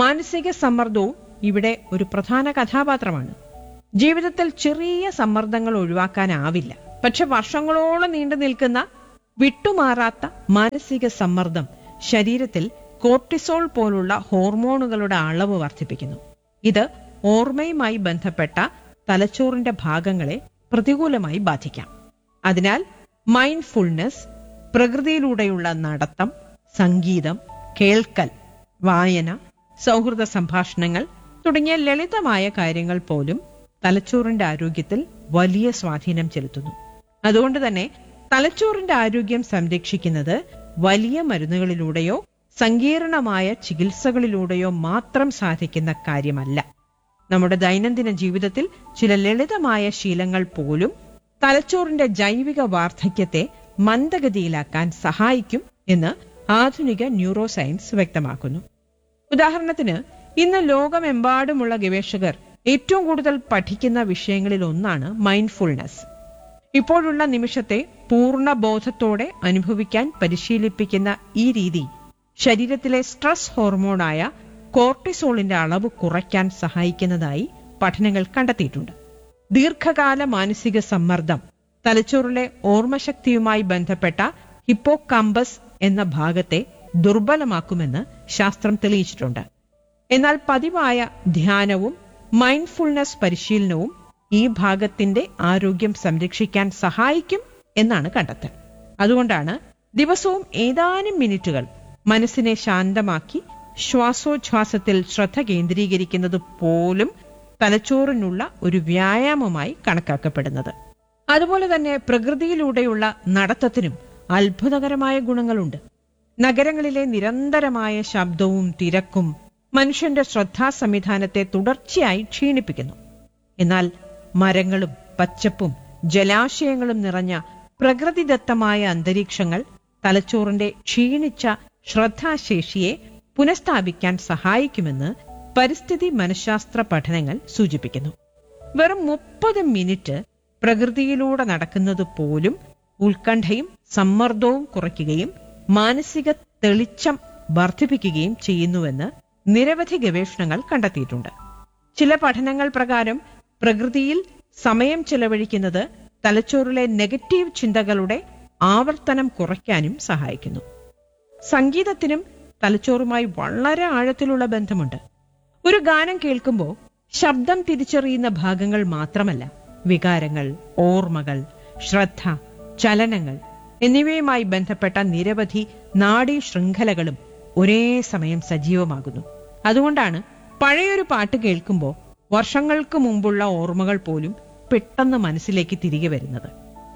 മാനസിക സമ്മർദ്ദവും ഇവിടെ ഒരു പ്രധാന കഥാപാത്രമാണ് ജീവിതത്തിൽ ചെറിയ സമ്മർദ്ദങ്ങൾ ഒഴിവാക്കാനാവില്ല പക്ഷെ വർഷങ്ങളോളം നീണ്ടു നിൽക്കുന്ന വിട്ടുമാറാത്ത മാനസിക സമ്മർദ്ദം ശരീരത്തിൽ കോർട്ടിസോൾ പോലുള്ള ഹോർമോണുകളുടെ അളവ് വർദ്ധിപ്പിക്കുന്നു ഇത് ഓർമ്മയുമായി ബന്ധപ്പെട്ട തലച്ചോറിന്റെ ഭാഗങ്ങളെ പ്രതികൂലമായി ബാധിക്കാം അതിനാൽ മൈൻഡ്ഫുൾനെസ് പ്രകൃതിയിലൂടെയുള്ള നടത്തം സംഗീതം കേൾക്കൽ വായന സൗഹൃദ സംഭാഷണങ്ങൾ തുടങ്ങിയ ലളിതമായ കാര്യങ്ങൾ പോലും തലച്ചോറിന്റെ ആരോഗ്യത്തിൽ വലിയ സ്വാധീനം ചെലുത്തുന്നു അതുകൊണ്ട് തന്നെ തലച്ചോറിന്റെ ആരോഗ്യം സംരക്ഷിക്കുന്നത് വലിയ മരുന്നുകളിലൂടെയോ സങ്കീർണമായ ചികിത്സകളിലൂടെയോ മാത്രം സാധിക്കുന്ന കാര്യമല്ല നമ്മുടെ ദൈനംദിന ജീവിതത്തിൽ ചില ലളിതമായ ശീലങ്ങൾ പോലും തലച്ചോറിന്റെ ജൈവിക വാർദ്ധക്യത്തെ മന്ദഗതിയിലാക്കാൻ സഹായിക്കും എന്ന് ആധുനിക ന്യൂറോ സയൻസ് വ്യക്തമാക്കുന്നു ഉദാഹരണത്തിന് ഇന്ന് ലോകമെമ്പാടുമുള്ള ഗവേഷകർ ഏറ്റവും കൂടുതൽ പഠിക്കുന്ന വിഷയങ്ങളിൽ ഒന്നാണ് മൈൻഡ്ഫുൾനെസ് ഇപ്പോഴുള്ള നിമിഷത്തെ പൂർണ്ണ ബോധത്തോടെ അനുഭവിക്കാൻ പരിശീലിപ്പിക്കുന്ന ഈ രീതി ശരീരത്തിലെ സ്ട്രെസ് ഹോർമോണായ കോർട്ടിസോളിന്റെ അളവ് കുറയ്ക്കാൻ സഹായിക്കുന്നതായി പഠനങ്ങൾ കണ്ടെത്തിയിട്ടുണ്ട് ദീർഘകാല മാനസിക സമ്മർദ്ദം തലച്ചോറിലെ ഓർമ്മശക്തിയുമായി ബന്ധപ്പെട്ട ഹിപ്പോകാമ്പസ് എന്ന ഭാഗത്തെ ദുർബലമാക്കുമെന്ന് ശാസ്ത്രം തെളിയിച്ചിട്ടുണ്ട് എന്നാൽ പതിവായ ധ്യാനവും മൈൻഡ്ഫുൾനെസ് പരിശീലനവും ഈ ഭാഗത്തിന്റെ ആരോഗ്യം സംരക്ഷിക്കാൻ സഹായിക്കും എന്നാണ് കണ്ടെത്തൽ അതുകൊണ്ടാണ് ദിവസവും ഏതാനും മിനിറ്റുകൾ മനസ്സിനെ ശാന്തമാക്കി ശ്വാസോച്ഛ്വാസത്തിൽ ശ്രദ്ധ കേന്ദ്രീകരിക്കുന്നത് പോലും തലച്ചോറിനുള്ള ഒരു വ്യായാമമായി കണക്കാക്കപ്പെടുന്നത് അതുപോലെ തന്നെ പ്രകൃതിയിലൂടെയുള്ള നടത്തത്തിനും അത്ഭുതകരമായ ഗുണങ്ങളുണ്ട് നഗരങ്ങളിലെ നിരന്തരമായ ശബ്ദവും തിരക്കും മനുഷ്യന്റെ ശ്രദ്ധാ സംവിധാനത്തെ തുടർച്ചയായി ക്ഷീണിപ്പിക്കുന്നു എന്നാൽ മരങ്ങളും പച്ചപ്പും ജലാശയങ്ങളും നിറഞ്ഞ പ്രകൃതിദത്തമായ അന്തരീക്ഷങ്ങൾ തലച്ചോറിന്റെ ക്ഷീണിച്ച ശ്രദ്ധാശേഷിയെ പുനഃസ്ഥാപിക്കാൻ സഹായിക്കുമെന്ന് പരിസ്ഥിതി മനഃശാസ്ത്ര പഠനങ്ങൾ സൂചിപ്പിക്കുന്നു വെറും മുപ്പത് മിനിറ്റ് പ്രകൃതിയിലൂടെ നടക്കുന്നത് പോലും ഉത്കണ്ഠയും സമ്മർദ്ദവും കുറയ്ക്കുകയും മാനസിക തെളിച്ചം വർദ്ധിപ്പിക്കുകയും ചെയ്യുന്നുവെന്ന് നിരവധി ഗവേഷണങ്ങൾ കണ്ടെത്തിയിട്ടുണ്ട് ചില പഠനങ്ങൾ പ്രകാരം പ്രകൃതിയിൽ സമയം ചെലവഴിക്കുന്നത് തലച്ചോറിലെ നെഗറ്റീവ് ചിന്തകളുടെ ആവർത്തനം കുറയ്ക്കാനും സഹായിക്കുന്നു സംഗീതത്തിനും തലച്ചോറുമായി വളരെ ആഴത്തിലുള്ള ബന്ധമുണ്ട് ഒരു ഗാനം കേൾക്കുമ്പോൾ ശബ്ദം തിരിച്ചറിയുന്ന ഭാഗങ്ങൾ മാത്രമല്ല വികാരങ്ങൾ ഓർമ്മകൾ ശ്രദ്ധ ചലനങ്ങൾ എന്നിവയുമായി ബന്ധപ്പെട്ട നിരവധി നാഡീ ശൃംഖലകളും ഒരേ സമയം സജീവമാകുന്നു അതുകൊണ്ടാണ് പഴയൊരു പാട്ട് കേൾക്കുമ്പോൾ വർഷങ്ങൾക്ക് മുമ്പുള്ള ഓർമ്മകൾ പോലും പെട്ടെന്ന് മനസ്സിലേക്ക് തിരികെ വരുന്നത്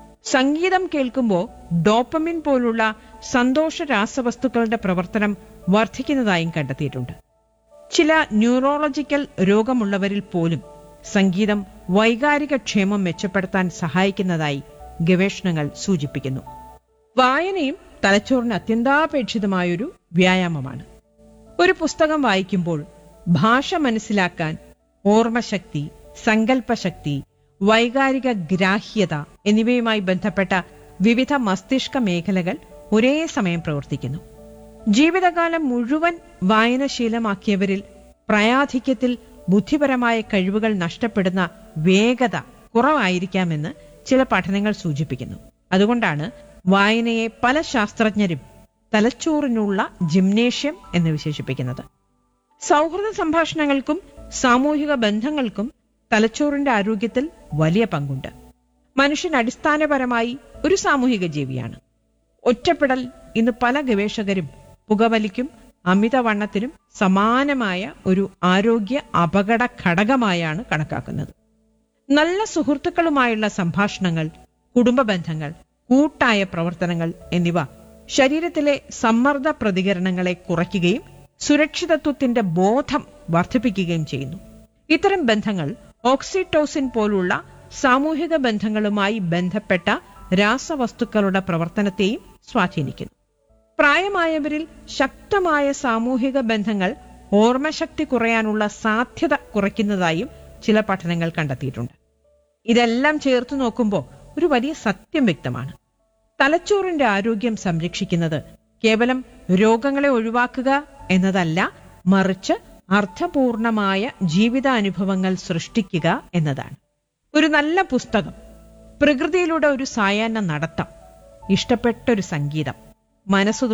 സംഗീതം കേൾക്കുമ്പോൾ ഡോപ്പമിൻ പോലുള്ള സന്തോഷ രാസവസ്തുക്കളുടെ പ്രവർത്തനം വർദ്ധിക്കുന്നതായും കണ്ടെത്തിയിട്ടുണ്ട് ചില ന്യൂറോളജിക്കൽ രോഗമുള്ളവരിൽ പോലും സംഗീതം വൈകാരിക ക്ഷേമം മെച്ചപ്പെടുത്താൻ സഹായിക്കുന്നതായി ഗവേഷണങ്ങൾ സൂചിപ്പിക്കുന്നു വായനയും തലച്ചോറിന് അത്യന്താപേക്ഷിതമായൊരു വ്യായാമമാണ് ഒരു പുസ്തകം വായിക്കുമ്പോൾ ഭാഷ മനസ്സിലാക്കാൻ ഓർമ്മശക്തി സങ്കല്പശക്തി വൈകാരിക ഗ്രാഹ്യത എന്നിവയുമായി ബന്ധപ്പെട്ട വിവിധ മസ്തിഷ്ക മേഖലകൾ ഒരേ സമയം പ്രവർത്തിക്കുന്നു ജീവിതകാലം മുഴുവൻ വായനശീലമാക്കിയവരിൽ പ്രായാധിക്യത്തിൽ ബുദ്ധിപരമായ കഴിവുകൾ നഷ്ടപ്പെടുന്ന വേഗത കുറവായിരിക്കാമെന്ന് ചില പഠനങ്ങൾ സൂചിപ്പിക്കുന്നു അതുകൊണ്ടാണ് വായനയെ പല ശാസ്ത്രജ്ഞരും തലച്ചോറിനുള്ള ജിംനേഷ്യം എന്ന് വിശേഷിപ്പിക്കുന്നത് സൗഹൃദ സംഭാഷണങ്ങൾക്കും സാമൂഹിക ബന്ധങ്ങൾക്കും തലച്ചോറിന്റെ ആരോഗ്യത്തിൽ വലിയ പങ്കുണ്ട് മനുഷ്യൻ അടിസ്ഥാനപരമായി ഒരു സാമൂഹിക ജീവിയാണ് ഒറ്റപ്പെടൽ ഇന്ന് പല ഗവേഷകരും പുകവലിക്കും അമിതവണ്ണത്തിനും സമാനമായ ഒരു ആരോഗ്യ അപകട ഘടകമായാണ് കണക്കാക്കുന്നത് നല്ല സുഹൃത്തുക്കളുമായുള്ള സംഭാഷണങ്ങൾ കുടുംബ ബന്ധങ്ങൾ കൂട്ടായ പ്രവർത്തനങ്ങൾ എന്നിവ ശരീരത്തിലെ സമ്മർദ്ദ പ്രതികരണങ്ങളെ കുറയ്ക്കുകയും സുരക്ഷിതത്വത്തിന്റെ ബോധം വർദ്ധിപ്പിക്കുകയും ചെയ്യുന്നു ഇത്തരം ബന്ധങ്ങൾ ഓക്സിറ്റോസിൻ പോലുള്ള സാമൂഹിക ബന്ധങ്ങളുമായി ബന്ധപ്പെട്ട രാസവസ്തുക്കളുടെ പ്രവർത്തനത്തെയും സ്വാധീനിക്കുന്നു പ്രായമായവരിൽ ശക്തമായ സാമൂഹിക ബന്ധങ്ങൾ ഓർമ്മശക്തി കുറയാനുള്ള സാധ്യത കുറയ്ക്കുന്നതായും ചില പഠനങ്ങൾ കണ്ടെത്തിയിട്ടുണ്ട് ഇതെല്ലാം ചേർത്ത് നോക്കുമ്പോൾ ഒരു വലിയ സത്യം വ്യക്തമാണ് തലച്ചോറിന്റെ ആരോഗ്യം സംരക്ഷിക്കുന്നത് കേവലം രോഗങ്ങളെ ഒഴിവാക്കുക എന്നതല്ല മറിച്ച് അർത്ഥപൂർണമായ ജീവിതാനുഭവങ്ങൾ സൃഷ്ടിക്കുക എന്നതാണ് ഒരു നല്ല പുസ്തകം പ്രകൃതിയിലൂടെ ഒരു സായാഹ്ന നടത്തം ഇഷ്ടപ്പെട്ട ഒരു സംഗീതം മനസ്സ്